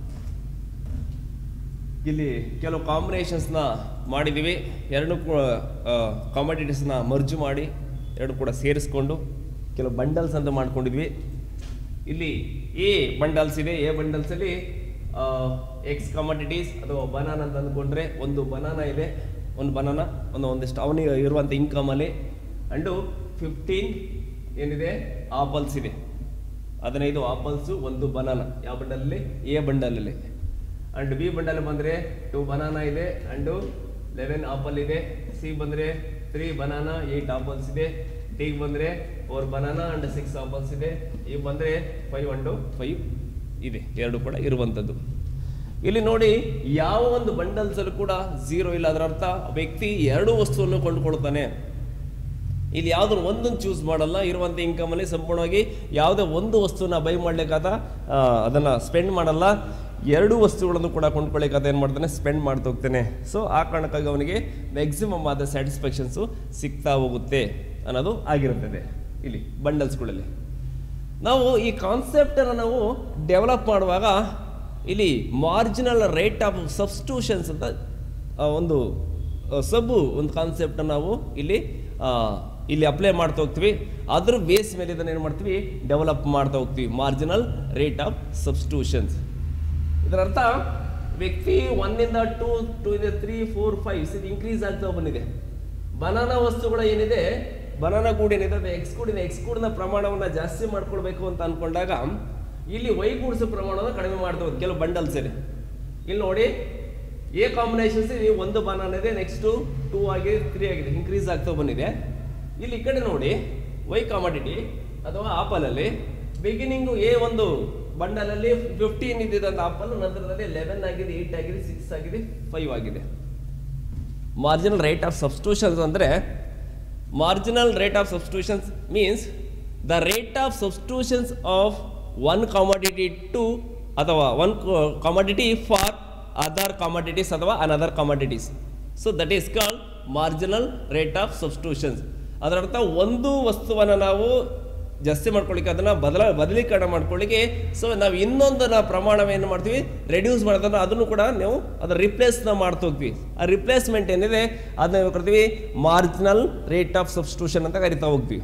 ಇಲ್ಲಿ ಕೆಲವು ಕಾಂಬಿನೇಷನ್ಸ್ನ ಮಾಡಿದ್ದೀವಿ ಎರಡು ಕಾಂಬಿಟೇಟರ್ಸ್ನ ಮರ್ಜು ಮಾಡಿ ಎರಡು ಕೂಡ ಸೇರಿಸ್ಕೊಂಡು ಕೆಲವು ಬಂಡಲ್ಸ್ ಅಂತ ಮಾಡ್ಕೊಂಡಿದ್ವಿ ಇಲ್ಲಿ ಎ ಬಂಡಲ್ಸ್ ಇದೆ ಎ ಬಂಡಲ್ಸಲ್ಲಿ ಎಕ್ಸ್ ಕಮಾಡಿಟೀಸ್ ಅಥವಾ ಬನಾನ ಅಂತ ಅಂದ್ಕೊಂಡ್ರೆ ಒಂದು ಬನಾನ ಇದೆ ಒಂದು ಬನಾನ ಒಂದು ಒಂದಿಷ್ಟು ಅವನಿಗೆ ಇರುವಂಥ ಇನ್ಕಮಲ್ಲಿ ಅಂಡು ಫಿಫ್ಟೀನ್ ಏನಿದೆ ಆಪಲ್ಸ್ ಇದೆ ಹದಿನೈದು ಆಪಲ್ಸು ಒಂದು ಬನಾನ ಯಾವ ಬಂಡಲಲ್ಲಿ ಎ ಬಂಡಲಲ್ಲಿ ಅಂಡ್ ಬಿ ಬಂಡಲ್ ಬಂದರೆ ಟು ಬನಾನಾ ಇದೆ ಅಂಡು ಲೆವೆನ್ ಆಪಲ್ ಇದೆ ಸಿ ಬಂದರೆ ತ್ರೀ ಬನಾನಾ ಏಯ್ಟ್ ಆಪಲ್ಸ್ ಇದೆ ಡಿ ಬಂದರೆ four banana and six apples ಇದೆ ಈ ಬಂದರೆ ಫೈವ್ ಅಂಡು ಫೈವ್ ಇದೆ ಎರಡು ಕೂಡ ಇರುವಂಥದ್ದು ಇಲ್ಲಿ ನೋಡಿ ಯಾವ ಒಂದು ಬಂಡಲ್ಸಲ್ಲೂ ಕೂಡ ಝೀರೋ ಇಲ್ಲ ಅದರ ಅರ್ಥ ವ್ಯಕ್ತಿ ಎರಡು ವಸ್ತುವನ್ನು ಕೊಂಡುಕೊಳ್ತಾನೆ ಇಲ್ಲಿ ಯಾವುದನ್ನು ಒಂದನ್ನು ಚೂಸ್ ಮಾಡಲ್ಲ ಇರುವಂಥ ಇನ್ಕಮಲ್ಲಿ ಸಂಪೂರ್ಣವಾಗಿ ಯಾವುದೇ ಒಂದು ವಸ್ತುನ ಬೈ ಮಾಡ್ಲಿಕ್ಕಾದ ಅದನ್ನು ಸ್ಪೆಂಡ್ ಮಾಡಲ್ಲ ಎರಡು ವಸ್ತುಗಳನ್ನು ಕೂಡ ಕೊಂಡ್ಕೊಳ್ಳಿಕ್ಕಾದ ಏನು ಮಾಡ್ತಾನೆ ಸ್ಪೆಂಡ್ ಮಾಡ್ತಾ ಹೋಗ್ತಾನೆ ಸೊ ಆ ಕಾರಣಕ್ಕಾಗಿ ಅವನಿಗೆ ಮ್ಯಾಕ್ಸಿಮಮ್ ಆದ ಸ್ಯಾಟಿಸ್ಫ್ಯಾಕ್ಷನ್ಸು ಸಿಗ್ತಾ ಹೋಗುತ್ತೆ ಅನ್ನೋದು ಆಗಿರುತ್ತದೆ ಇಲ್ಲಿ ಬಂಡಲ್ಸ್ಗಳಲ್ಲಿ ನಾವು ಈ ಕಾನ್ಸೆಪ್ಟನ್ನು ನಾವು ಡೆವಲಪ್ ಮಾಡುವಾಗ ಇಲ್ಲಿ ಮಾರ್ಜಿನಲ್ ರೇಟ್ ಆಫ್ ಸಬ್ಸ್ಟ್ಯೂಷನ್ಸ್ ಅಂತ ಆ, ಒಂದು ಸಬ್ಬು ಒಂದು ಕಾನ್ಸೆಪ್ಟನ್ನು ನಾವು ಇಲ್ಲಿ ಆ, ಇಲ್ಲಿ ಅಪ್ಲೈ ಮಾಡ್ತಾ ಹೋಗ್ತೀವಿ ಅದ್ರ ಬೇಸ್ ಮೇಲೆ ಇದನ್ನು ಏನು ಮಾಡ್ತೀವಿ ಡೆವಲಪ್ ಮಾಡ್ತಾ ಹೋಗ್ತೀವಿ ಮಾರ್ಜಿನಲ್ ರೇಟ್ ಆಫ್ ಸಬ್ಸ್ಟ್ಯೂಷನ್ಸ್ ಇದರ ಅರ್ಥ ವ್ಯಕ್ತಿ ಒನ್ನಿಂದ ಟೂ ಟೂ ಇಂದ ತ್ರೀ ಫೋರ್ ಫೈವ್ ಇದು ಇನ್ಕ್ರೀಸ್ ಆಗ್ತಾ ಬಂದಿದೆ ಬನಾನಾ ವಸ್ತುಗಳ ಏನಿದೆ ಬನಾನಾ ಗೂಡ್ ಏನಿದೆ ಅದು ಎಕ್ಸ್ ಗೂಡಿನ ಎಕ್ಸ್ ಗೂಡಿನ ಪ್ರಮಾಣವನ್ನು ಜಾಸ್ತಿ ಮಾಡ್ಕೊಳ್ಬೇಕು ಅಂತ ಅನ್ಕೊಂಡಾಗ ಇಲ್ಲಿ ವೈ ಗೂಡ್ಸ್ ಪ್ರಮಾಣವನ್ನು ಕಡಿಮೆ ಮಾಡ್ತಾ ಹೋಗುತ್ತೆ ಕೆಲವು ಬಂಡಲ್ಸ್ ಇದೆ ಇಲ್ಲಿ ನೋಡಿ ಎ ಕಾಂಬಿನೇಷನ್ಸ್ ಇದೆ ಒಂದು ಬನಾನ ಇದೆ ನೆಕ್ಸ್ಟು ಟೂ ಆಗಿದೆ ತ್ರೀ ಆಗಿದೆ ಇನ್ಕ್ರೀಸ್ ಆಗ್ತಾ ಬಂದಿದೆ ಇಲ್ಲಿ ಈ ಕಡೆ ನೋಡಿ ವೈ ಕಾಮಡಿಟಿ ಅಥವಾ ಆಪಲಲ್ಲಿ ಬಿಗಿನಿಂಗು ಎ ಒಂದು ಬಂಡಲಲ್ಲಿ ಫಿಫ್ಟೀನ್ ಇದ್ದಿದ್ದಂಥ ಆಪಲ್ ನಂತರದಲ್ಲಿ ಲೆವೆನ್ ಆಗಿದೆ ಏಯ್ಟ್ ಆಗಿದೆ ಸಿಕ್ಸ್ ಆಗಿದೆ ಫೈವ್ ಆಗಿದೆ ಮಾರ್ಜಿನಲ್ ರೇಟ್ ಆಫ್ ಸಬ್ಸ್ಟ್ಯೂಷನ್ಸ್ ಅಂದರೆ marginal rate of substitutions means the rate of substitutions of one commodity to ಅಥವಾ one commodity for other commodities ಅಥವಾ another commodities so that is call marginal rate of substitutions ಅದರ ಅರ್ಥ ಒಂದು ವಸ್ತುವನ್ನು ನಾವು ಜಾಸ್ತಿ ಮಾಡ್ಕೊಳ್ಳಿಕ್ಕೆ ಅದನ್ನು ಬದಲ ಬದಲೀಕರಣ ಮಾಡ್ಕೊಳ್ಳಿಕ್ಕೆ ಸೊ ನಾವು ಇನ್ನೊಂದನ್ನ ಪ್ರಮಾಣವೇನು ಮಾಡ್ತೀವಿ ರೆಡ್ಯೂಸ್ ಮಾಡೋದನ್ನ ಅದನ್ನು ಕೂಡ ನಾವು ಅದರ ರಿಪ್ಲೇಸ್ನ ಮಾಡ್ತಾ ಹೋಗ್ತೀವಿ ಆ ರಿಪ್ಲೇಸ್ಮೆಂಟ್ ಏನಿದೆ ಅದನ್ನ ನಾವು ಕರಿತೀವಿ ಮಾರ್ಜಿನಲ್ ರೇಟ್ ಆಫ್ ಸಬ್ಸ್ಟ್ಯೂಷನ್ ಅಂತ ಕರಿತಾ ಹೋಗ್ತೀವಿ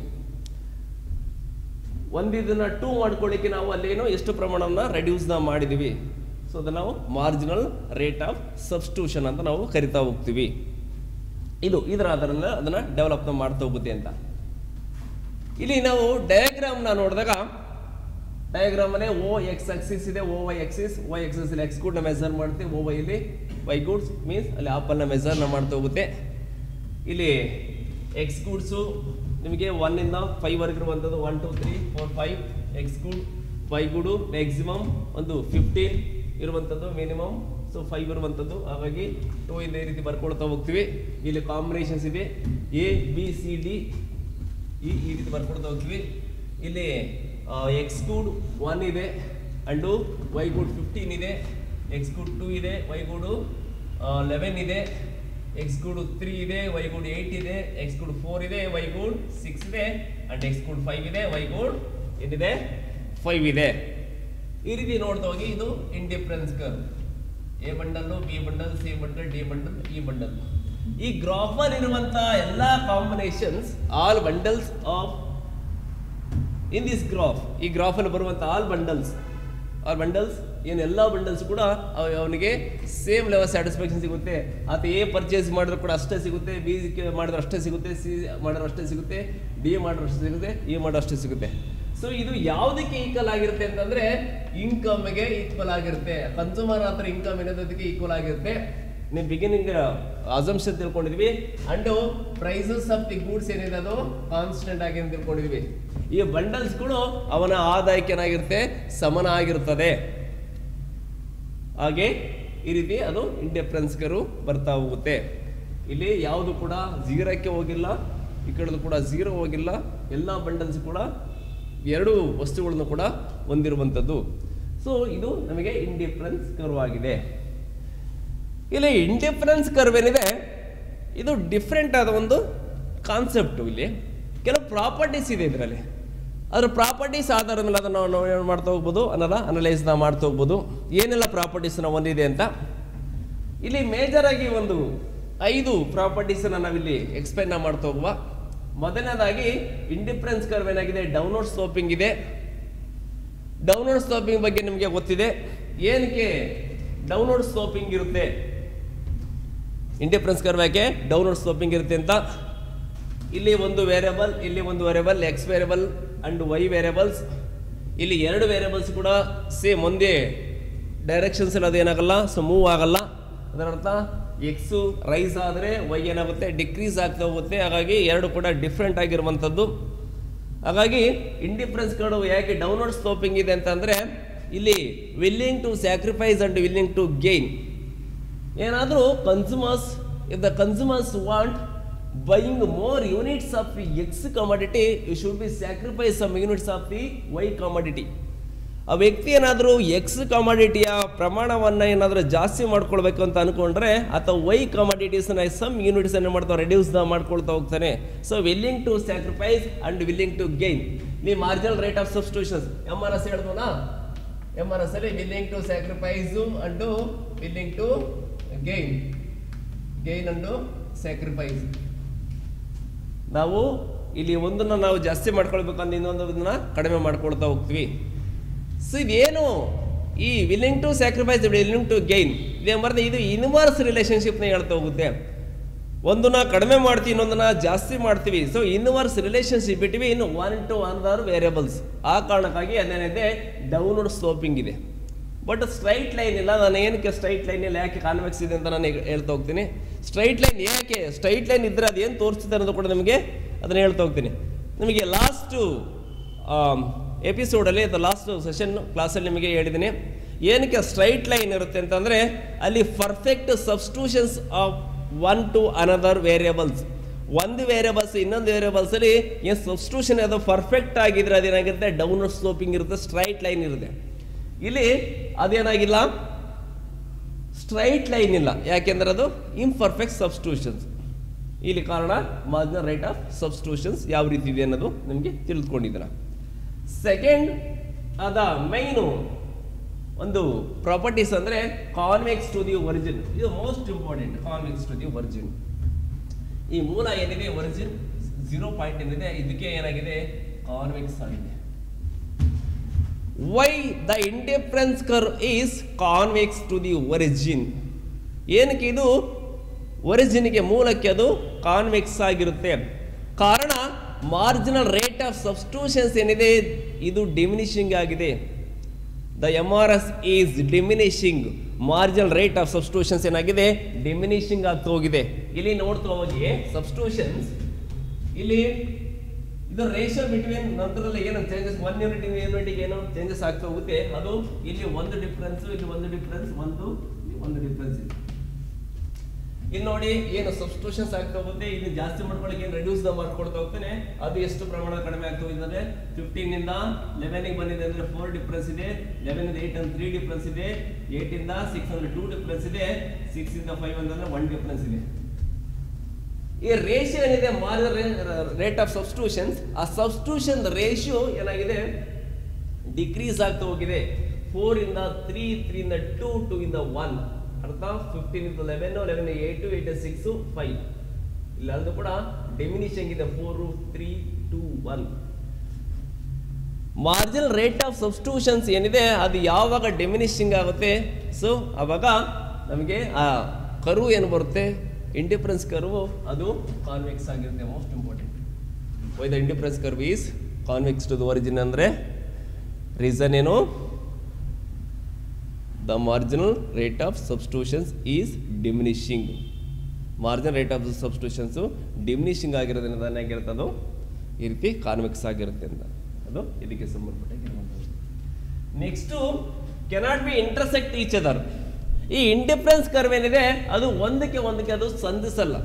ಒಂದು ಇದನ್ನ ಟೂ ಮಾಡ್ಕೊಳ್ಳಿಕ್ಕೆ ನಾವು ಅಲ್ಲೇನೋ ಎಷ್ಟು ಪ್ರಮಾಣವನ್ನ ರೆಡ್ಯೂಸ್ನ ಮಾಡಿದ್ದೀವಿ ಸೊ ಅದನ್ನ ನಾವು ಮಾರ್ಜಿನಲ್ ರೇಟ್ ಆಫ್ ಸಬ್ಸ್ಟ್ಯೂಷನ್ ಅಂತ ನಾವು ಕರಿತಾ ಹೋಗ್ತೀವಿ ಇದು ಇದರ ಅದನ್ನ ಅದನ್ನ ಡೆವಲಪ್ ಮಾಡ್ತಾ ಹೋಗುತ್ತೆ ಅಂತ ಇಲ್ಲಿ ನಾವು ಡಯಾಗ್ರಾಮ್ನ ನೋಡಿದಾಗ ಡಯಾಗ್ರಾಮ್ ಅಲ್ಲೇ ಓ ಎಕ್ಸ್ ಆಕ್ಸಿಸ್ ಇದೆ O Y axis Y axis ಇಲ್ಲಿ ಎಕ್ಸ್ ಗೂಡ್ನ ಮೆಜರ್ ಮಾಡ್ತೀವಿ ಓ ವೈ ಇಲ್ಲಿ ವೈ ಗೂಡ್ಸ್ ಮೀನ್ಸ್ ಅಲ್ಲಿ ಆಪಲ್ನ ಮೆಜರ್ನ ಮಾಡ್ತಾ ಹೋಗುತ್ತೆ ಇಲ್ಲಿ ಎಕ್ಸ್ ಗೂಡ್ಸು ನಿಮಗೆ ಒನ್ನಿಂದ ಫೈವ್ ವರ್ಗ ಇರುವಂಥದ್ದು one two three four five X good Y good maximum ಒಂದು ಫಿಫ್ಟೀನ್ ಇರುವಂಥದ್ದು ಮಿನಿಮಮ್ ಸೊ ಫೈವ್ ಇರುವಂಥದ್ದು ಹಾಗಾಗಿ ಟೂ ಇಂದ ಈ ರೀತಿ ಬರ್ಕೊಳ್ತಾ ಹೋಗ್ತೀವಿ ಇಲ್ಲಿ ಕಾಂಬಿನೇಷನ್ಸ್ ಇದೆ ಎ ಬಿ ಸಿ ಡಿ ಈ ಈ ರೀತಿ ಬರ್ಕೊಡ್ತಾ ಹೋಗ್ತೀವಿ ಇಲ್ಲಿ ಎಕ್ಸ್ ಗೂಡ್ ಒನ್ ಇದೆ ಅಂಡು ವೈ ಗೂಡ್ ಫಿಫ್ಟೀನ್ ಇದೆ ಎಕ್ಸ್ ಗೂಡ್ ಟೂ ಇದೆ ವೈ ಗೂಡು ಲೆವೆನ್ ಇದೆ ಎಕ್ಸ್ ಗೂಡ್ ತ್ರೀ ಇದೆ ವೈ ಗೂಡ್ ಏಯ್ಟ್ ಇದೆ ಎಕ್ಸ್ ಗೂಡ್ ಫೋರ್ ಇದೆ ವೈ ಗೂಡ್ ಸಿಕ್ಸ್ ಇದೆ ಅಂಡ್ ಎಕ್ಸ್ ಗೂಡ್ ಫೈವ್ ಇದೆ ವೈ ಗೂಡ್ ಏನಿದೆ ಫೈವ್ ಇದೆ ಈ ರೀತಿ ನೋಡ್ತಾ ಹೋಗಿ ಇದು indifference curve A bundle B bundle C bundle D bundle E bundle ಈ ಗ್ರಾಫಲ್ಲಿ ಇರುವಂತ ಎಲ್ಲಾ combinations all bundles of in this graph ಈ ಗ್ರಾಫಲ್ಲಿ ಬರುವಂತ ಆಲ್ ಬಂಡಲ್ಸ್ ಆಲ್ ಬಂಡಲ್ಸ್ ಏನು ಎಲ್ಲ ಬಂಡಲ್ಸ್ ಕೂಡ ಅವ- ಅವನಿಗೆ ಸೇಮ್ ಲೆವೆಲ್ ಸ್ಯಾಟಿಸ್ಫ್ಯಾಕ್ಷನ್ ಸಿಗುತ್ತೆ ಆತ ಎ ಪರ್ಚೇಸ್ ಮಾಡಿದ್ರು ಕೂಡ ಅಷ್ಟೇ ಸಿಗುತ್ತೆ ಬಿ ಮಾಡಿದ್ರೆ ಅಷ್ಟೇ ಸಿಗುತ್ತೆ ಸಿ ಮಾಡಿದ್ರೆ ಅಷ್ಟೇ ಸಿಗುತ್ತೆ ಡಿ ಮಾಡಿದ್ರೆ ಅಷ್ಟೇ ಸಿಗುತ್ತೆ ಇ ಮಾಡಿದ್ರೆ ಅಷ್ಟೇ ಸಿಗುತ್ತೆ ಸೊ ಇದು ಯಾವುದಕ್ಕೆ ಈಕ್ವಲ್ ಆಗಿರುತ್ತೆ ಅಂತಂದ್ರೆ ಇನ್ಕಮ್ಗೆ ಈಕ್ವಲ್ ಆಗಿರುತ್ತೆ ಕನ್ಸೂಮರ್ ಹತ್ರ ಇನ್ಕಮ್ ಏನೋದಕ್ಕೆ ಈಕ್ವಲ್ ಆಗಿರುತ್ತೆ ನೀವು ಬಿಗಿನಿಂಗ್ ಅಸಂಪ್ಷನ್ ತಿಳ್ಕೊಂಡಿದ್ವಿ and prices of the goods ಏನಿದೆ ಅದು ಕಾನ್ಸ್ಟೆಂಟ್ ಆಗಿ ಅಂತ ತಿಳ್ಕೊಂಡಿದ್ವಿ ಈ ಬಂಡಲ್ಸ್ಗಳು ಅವನ ಆದಾಯಕ್ಕೆ ಏನಾಗಿರುತ್ತೆ ಸಮನ ಆಗಿರುತ್ತದೆ ಹಾಗೆ ಈ ರೀತಿ ಅದು ಇಂಡಿಫರೆನ್ಸ್ಗರು ಬರ್ತಾ ಹೋಗುತ್ತೆ ಇಲ್ಲಿ ಯಾವುದು ಕೂಡ ಝೀರೋಕ್ಕೆ ಹೋಗಿಲ್ಲ ಈ ಕಡೆದು ಕೂಡ ಝೀರೋ ಹೋಗಿಲ್ಲ ಎಲ್ಲ ಬಂಡಲ್ಸ್ ಕೂಡ ಎರಡು ವಸ್ತುಗಳನ್ನು ಕೂಡ ಹೊಂದಿರುವಂಥದ್ದು ಸೊ ಇದು ನಮಗೆ ಇಂಡಿಫರೆನ್ಸ್ ಕರ್ವ್ ಆಗಿದೆ ಇಲ್ಲಿ ಇಂಡಿಫರೆನ್ಸ್ ಕರ್ವ್ ಏನಿದೆ ಇದು ಡಿಫ್ರೆಂಟ್ ಆದ ಒಂದು ಕಾನ್ಸೆಪ್ಟು ಇಲ್ಲಿ ಕೆಲವು ಪ್ರಾಪರ್ಟೀಸ್ ಇದೆ ಇದರಲ್ಲಿ ಅದ್ರ ಪ್ರಾಪರ್ಟೀಸ್ ಆಧಾರದ ಮೇಲೆ ಅದನ್ನು ನಾವು ಏನು ಮಾಡ್ತಾ ಹೋಗ್ಬೋದು ಅನ್ನೋದ ಅನಲೈಸ್ನ ಮಾಡ್ತಾ ಹೋಗ್ಬೋದು ಏನೆಲ್ಲ ಪ್ರಾಪರ್ಟೀಸ್ನ ಹೊಂದಿದೆ ಅಂತ ಇಲ್ಲಿ ಮೇಜರ್ ಆಗಿ ಒಂದು ಐದು ಪ್ರಾಪರ್ಟೀಸನ್ನು ನಾವಿಲ್ಲಿ ಎಕ್ಸ್ಪ್ಲೈನ್ ಮಾಡ್ತಾ ಹೋಗುವ ಮೊದಲನೇದಾಗಿ ಇಂಡಿಫರೆನ್ಸ್ ಕರ್ವ್ ಏನಾಗಿದೆ ಡೌನ್ಲೋಡ್ ಸ್ಲೋಪಿಂಗ್ ಇದೆ ಡೌನ್ಲೋಡ್ ಸ್ಲೋಪಿಂಗ್ ಬಗ್ಗೆ ನಿಮಗೆ ಗೊತ್ತಿದೆ ಏನಕ್ಕೆ ಡೌನ್ಲೋಡ್ ಸ್ಲೋಪಿಂಗ್ ಇರುತ್ತೆ ಇಂಡಿಫರೆನ್ಸ್ ಕರ್ವ್ ಯಾಕೆ ಡೌನ್ಲೋಡ್ ಸ್ಲೋಪಿಂಗ್ ಇರುತ್ತೆ ಅಂತ ಇಲ್ಲಿ ಒಂದು ವೇರಿಯಬಲ್ ಇಲ್ಲಿ ಒಂದು variable X variable and Y variables ಇಲ್ಲಿ ಎರಡು ವೇರಿಯಬಲ್ಸ್ ಕೂಡ ಸೇಮ್ ಒಂದೇ ಡೈರೆಕ್ಷನ್ಸ್ ಅದು ಏನಾಗಲ್ಲ ಸೊ ಮೂವ್ ಆಗಲ್ಲ ಅದರ ಅರ್ಥ ಎಕ್ಸು ರೈಸ್ ಆದರೆ ವೈ ಏನಾಗುತ್ತೆ ಡಿಕ್ರೀಸ್ ಆಗ್ತಾ ಹೋಗುತ್ತೆ ಹಾಗಾಗಿ ಎರಡು ಕೂಡ ಡಿಫ್ರೆಂಟ್ ಆಗಿರುವಂಥದ್ದು ಹಾಗಾಗಿ ಇಂಡಿಫರೆನ್ಸ್ ಕರ್ವ್ ಯಾಕೆ ಡೌನ್ವರ್ಡ್ ಸ್ಲೋಪಿಂಗ್ ಇದೆ ಅಂತಂದರೆ ಇಲ್ಲಿ willing to sacrifice and willing to gain ಏನಾದರೂ consumers if the consumers want buying more units of the X commodity you should be sacrifice some units of the Y commodity ಆ ವ್ಯಕ್ತಿ ಏನಾದರೂ X ಕಮಾಡಿಟಿಯ ಪ್ರಮಾಣವನ್ನು ಏನಾದರೂ ಜಾಸ್ತಿ ಮಾಡ್ಕೊಳ್ಬೇಕು ಅಂತ ಅನ್ಕೊಂಡ್ರೆ ಅಥವಾ ವೈ ಕಮಾಡಿಟೀಸ್ನ ಸಮ್ ಯೂನಿಟ್ಸ್ ಅನ್ನು ಮಾಡ್ತಾ ರೆಡ್ಯೂಸ್ ಮಾಡ್ಕೊಳ್ತಾ ಹೋಗ್ತಾನೆ so willing to sacrifice and willing to gain ಈ marginal rate of substitutions M R S ಹೇಳಿದ್ವಲ್ಲ ಎಮ್ ಆರ್ ಎಸ್ ಅಲ್ಲಿ willing to sacrifice and willing to gain gain and sacrifice ನಾವು ಇಲ್ಲಿ ಒಂದನ್ನ ನಾವು ಜಾಸ್ತಿ ಮಾಡ್ಕೊಳ್ಬೇಕಂದ್ರೆ ಇನ್ನೊಂದನ್ನ ಕಡಿಮೆ ಮಾಡ್ಕೊಳ್ತಾ ಹೋಗ್ತೀವಿ ಸೊ ಇದೇನು ಈ willing to sacrifice willing to gain ಇದೇ ಮರದ ಇದು ಇನ್ವರ್ಸ್ ರಿಲೇಶನ್ಶಿಪ್ನ ಹೇಳ್ತಾ ಹೋಗುತ್ತೆ ಒಂದನ್ನ ಕಡಿಮೆ ಮಾಡ್ತೀವಿ ಇನ್ನೊಂದನ್ನ ಜಾಸ್ತಿ ಮಾಡ್ತೀವಿ so inverse relationship between one to one or variables ಆ ಕಾರಣಕ್ಕಾಗಿ ಅದೇನಿದೆ ಡೌನ್ವರ್ಡ್ ಸ್ಲೋಪಿಂಗ್ ಇದೆ ಬಟ್ ಸ್ಟ್ರೈಟ್ ಲೈನ್ ಇಲ್ಲ ನಾನು ಏನಕ್ಕೆ ಸ್ಟ್ರೈಟ್ ಲೈನ್ ಇಲ್ಲ ಯಾಕೆ ಕಾನ್ವೆಕ್ಸ್ ಇದೆ ಅಂತ ನಾನು ಹೇಳ್ತಾ ಹೋಗ್ತೀನಿ ಸ್ಟ್ರೈಟ್ ಲೈನ್ ಯಾಕೆ ಸ್ಟ್ರೈಟ್ ಲೈನ್ ಇದ್ರೆ ಅದು ಏನು ತೋರಿಸ್ತಿದೆ ಅನ್ನೋದು ಕೂಡ ನಿಮಗೆ ಅದನ್ನು ಹೇಳ್ತಾ ಹೋಗ್ತೀನಿ ನಿಮಗೆ ಲಾಸ್ಟು ಎಪಿಸೋಡಲ್ಲಿ ಅಥವಾ ಲಾಸ್ಟ್ ಸೆಷನ್ ಕ್ಲಾಸಲ್ಲಿ ನಿಮಗೆ ಹೇಳಿದ್ದೀನಿ ಏನಕ್ಕೆ ಸ್ಟ್ರೈಟ್ ಲೈನ್ ಇರುತ್ತೆ ಅಂತಂದರೆ ಅಲ್ಲಿ perfect substitutions of one to another variables ಒಂದು ವೇರಿಯಬಲ್ಸ್ ಇನ್ನೊಂದು ವೇರಿಯಬಲ್ಸಲ್ಲಿ ಏನು ಸಬ್ಸ್ಟಿಟ್ಯೂಷನ್ ಅದು ಪರ್ಫೆಕ್ಟ್ ಆಗಿದ್ರೆ ಅದೇನಾಗಿರುತ್ತೆ ಡೌನ್ ಸ್ಲೋಪಿಂಗ್ ಇರುತ್ತೆ ಸ್ಟ್ರೈಟ್ ಲೈನ್ ಇರುತ್ತೆ ಇಲ್ಲಿ ಅದೇನಾಗಿಲ್ಲ ಸ್ಟ್ರೈಟ್ ಲೈನ್ ಇಲ್ಲ ಯಾಕೆಂದ್ರೆ ಅದು ಇಂಪರ್ಫೆಕ್ಟ್ ಸಬ್ಸ್ಟಿಟ್ಯೂಷನ್ಸ್ ಇಲ್ಲಿ ಕಾರಣ ಮಾರ್ಜಿನಲ್ ರೈಟ್ ಆಫ್ ಸಬ್ಸ್ಟಿಟ್ಯೂಷನ್ಸ್ ಯಾವ ರೀತಿ ಇದೆ ಅನ್ನೋದು ನಿಮಗೆ ತಿಳಿದುಕೊಂಡಿದ್ದೀರ ಸೆಕೆಂಡ್ ಅದ ಮೈನು ಒಂದು ಪ್ರಾಪರ್ಟೀಸ್ ಅಂದರೆ ಕಾನ್ವೆಕ್ಸ್ ಟು ದಿ ಒರಿಜಿನ್ ಇದು most important convex to the origin ಈ ಮೂಲ ಏನಿದೆ ಒರಿಜಿನ್ ಝೀರೋ ಪಾಯಿಂಟ್ ಏನಿದೆ ಇದಕ್ಕೆ ಏನಾಗಿದೆ ಕಾನ್ವೆಕ್ಸ್ ಆಗಿದೆ why the indifference curve is convex to the origin ಏನಕ್ಕೆ ಇದು ಒರಿಜಿನ್ಗೆ ಮೂಲಕ್ಕೆ ಅದು ಕಾನ್ವೆಕ್ಸ್ ಆಗಿರುತ್ತೆ ಕಾರಣ ಮಾರ್ಜಿನಲ್ ರೇಟ್ ಆಫ್ ಸಬ್ಸ್ಟಿಟ್ಯೂಷನ್ಸ್ ಏನಿದೆ ಇದು ಡಿಮಿನಿಷಿಂಗ್ ಆಗಿದೆ the M R S is diminishing marginal rate of substitutions ಏನಾಗಿದೆ ಡಿಮಿನಿಷಿಂಗ್ ಆಗ್ತಾ ಹೋಗಿದೆ ಇಲ್ಲಿ ನೋಡ್ತಾ ಹೋಗಿ ಸಬ್ಸ್ಟಿಟ್ಯೂಷನ್ಸ್ ಇಲ್ಲಿ ಇದು ರೇಷಿಯೋ ಬಿಟ್ವೀನ್ ನಂತರದಲ್ಲಿ ಏನು ಚೇಂಜಸ್ ಒನ್ ಯೂನಿಟ್ ಯೂನಿಟ್ಗೆ ಏನು ಚೇಂಜಸ್ ಆಗ್ತಾ ಹೋಗುತ್ತೆ ಅದು ಇಲ್ಲಿ ಒಂದು ಡಿಫ್ರೆನ್ಸ್ ಇಲ್ಲಿ ಒಂದು ಡಿಫ್ರೆನ್ಸ್ ಒಂದು ಇಲ್ಲಿ ಒಂದು ಡಿಫ್ರೆನ್ಸ್ ಇದೆ ಇಲ್ಲಿ ನೋಡಿ ಏನು ಸಬ್ಸ್ಟಿಟ್ಯೂಷನ್ಸ್ ಆಗ್ತಾ ಹೋಗುತ್ತೆ ಇಲ್ಲಿ ಜಾಸ್ತಿ ಮಾಡ್ಕೊಳ್ಳಿ ಏನು ರೆಡ್ಯೂಸ್ ಮಾಡ್ಕೊಳ್ತಾ ಹೋಗ್ತಾನೆ ಅದು ಎಷ್ಟು ಪ್ರಮಾಣ ಕಡಿಮೆ ಆಗ್ತಾ ಹೋಗಿದೆ ಅಂದ್ರೆ ಫಿಫ್ಟೀನ್ ಇಂದ ಲೆವೆನ್ ಬಂದಿದೆ ಅಂದ್ರೆ ಫೋರ್ ಡಿಫ್ರೆನ್ಸ್ ಇದೆ ಲೆವೆನ್ ಇಂದ ಏಟ್ ಅಂದ್ರೆ ತ್ರೀ ಡಿಫ್ರೆನ್ಸ್ ಇದೆ ಏಟ್ ಇಂದ ಸಿಕ್ಸ್ ಅಂದ್ರೆ ಟೂ ಡಿಫ್ರೆನ್ಸ್ ಇದೆ ಸಿಕ್ಸ್ ಇಂದ ಫೈವ್ ಅಂದ್ರೆ ಒನ್ ಡಿಫ್ರೆನ್ಸ್ ಇದೆ ಈ ರೇಷಿಯೋ ಏನಿದೆ ರೇಟ್ ಆಫ್ ಸಬ್ಸ್ಟಿಟ್ಯೂಷನ್ಸ್ ಆ ಸಬ್ಸ್ಟಿಟ್ಯೂಷನ್ ರೇಷಿಯೋ ಏನಾಗಿದೆ ಡಿಕ್ರೀಸ್ ಆಗ್ತಾ ಹೋಗಿದೆ ಫೋರ್ ಇಂದ ತ್ರೀ ತ್ರೀ ಇಂದ ಟೂ ಟೂ ಇಂದ ಒನ್ ಅರ್ಥ ಫಿಫ್ಟೀನ್ ಇಂದ eleven eleven eight eight six five ಇಲ್ಲ ಅದು ಕೂಡ ಡಿಮಿನಿಷಿಂಗ್ ಇದೆ four three two one marginal rate of substitutions ಏನಿದೆ ಅದು ಯಾವಾಗ ಡಿಮಿನಿಷಿಂಗ್ ಆಗುತ್ತೆ ಸೊ ಅವಾಗ ನಮಗೆ ಆ ಕರು ಏನು ಬರುತ್ತೆ ಇಂಡಿಫರೆನ್ಸ್ ಕರ್ವು ಅದು ಕಾನ್ವೆಕ್ಸ್ ಆಗಿರುತ್ತೆ most important why the indifference curve is convex to the origin ಅಂದರೆ ರೀಸನ್ ಏನು the marginal rate of substitutions is diminishing marginal rate of substitutions diminishing ಆಗಿರೋದ್ರಿಂದ ಏನಾಗಿರುತ್ತೆ ಅದು ಈ ರೀತಿ ಕಾನ್ವೆಕ್ಸ್ ಆಗಿರುತ್ತೆ ಅಂತ ಅದು ಇದಕ್ಕೆ ಸಂಬಂಧಪಟ್ಟ next cannot be intersect each other ಈ ಇಂಡಿಫರೆನ್ಸ್ ಕರ್ವ್ ಏನಿದೆ ಅದು ಒಂದಕ್ಕೆ ಒಂದಕ್ಕೆ ಅದು ಸಂಧಿಸಲ್ಲ